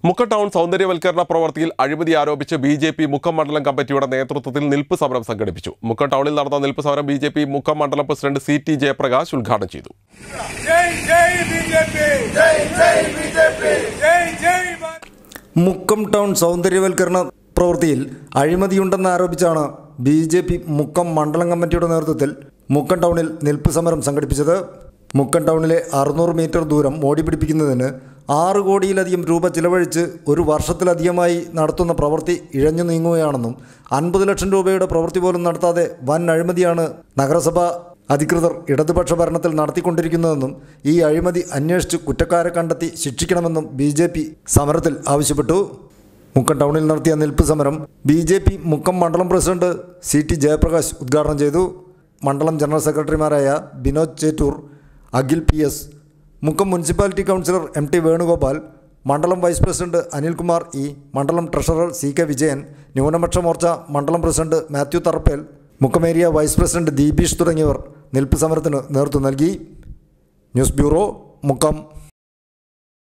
Mukkam town സൗന്ദര്യവൽക്കരണ പ്രവൃത്തിയിൽ അഴിമതി ആരോപിച്ച് ബി ജെ പി മുക്കം മണ്ഡലം കമ്മിറ്റിയുടെ നേതൃത്വത്തിൽ നിൽപ്പ് സമരം സംഘടിപ്പിച്ചു മുക്കം ടൗണിൽ നടന്ന നിൽപ്പ് സമരം ബി ജെ പി മുക്കം മണ്ഡലം പ്രസിഡന്റ് സി ടി ജയപ്രകാശ് ഉദ്ഘാടനം ചെയ്തു ജയ് ജയ് ബിജെപി ജയ് ജയ് ബിജെപി ജയ് ജയ് ഭാ- മുക്കം ടൗൺ സൗന്ദര്യവൽക്കരണ പ്രവൃത്തിയിൽ അഴിമതിയുണ്ടെന്ന് ആരോപിച്ചാണ് ബി ജെ പി മുക്കം മണ്ഡലം കമ്മിറ്റിയുടെ നേതൃത്വത്തിൽ മുക്കം ടൗണിൽ നിൽപ്പ് സമരം സംഘടിപ്പിച്ചത് മുക്കം ടൗണിലെ അറുന്നൂറ് മീറ്റർ ദൂരം മോടി പിടിപ്പിക്കുന്നതിന് ആറ് കോടിയിലധികം രൂപ ചിലവഴിച്ച് ഒരു വർഷത്തിലധികമായി നടത്തുന്ന പ്രവൃത്തി ഇഴഞ്ഞു നീങ്ങുകയാണെന്നും അൻപത് ലക്ഷം രൂപയുടെ പ്രവൃത്തി പോലും നടത്താതെ വൻ അഴിമതിയാണ് നഗരസഭ അധികൃതർ ഇടതുപക്ഷ ഭരണത്തിൽ നടത്തിക്കൊണ്ടിരിക്കുന്നതെന്നും ഈ അഴിമതി അന്വേഷിച്ച് കുറ്റക്കാരെ കണ്ടെത്തി ശിക്ഷിക്കണമെന്നും ബി ജെ പി സമരത്തിൽ ആവശ്യപ്പെട്ടു മുക്കം ടൗണിൽ നടത്തിയ നിൽപ്പ് സമരം ബി ജെ പി മുക്കം മണ്ഡലം പ്രസിഡന്റ് സി ടി ജയപ്രകാശ് ഉദ്ഘാടനം ചെയ്തു മണ്ഡലം ജനറൽ സെക്രട്ടറിമാരായ Binod Chettur Akhil P S Mukkam municipality councillor M T Venugopal മണ്ഡലം വൈസ് പ്രസിഡന്റ് അനിൽകുമാർ ഇ മണ്ഡലം ട്രഷറർ സി കെ വിജയൻ ന്യൂനപക്ഷ മോർച്ച മണ്ഡലം president Mathew Tharappel Mukkam area vice president Deepeesh തുടങ്ങിയവർ നിൽപ്പ് സമരത്തിന് നേതൃത്വം നൽകി ന്യൂസ് ബ്യൂറോ മുക്കം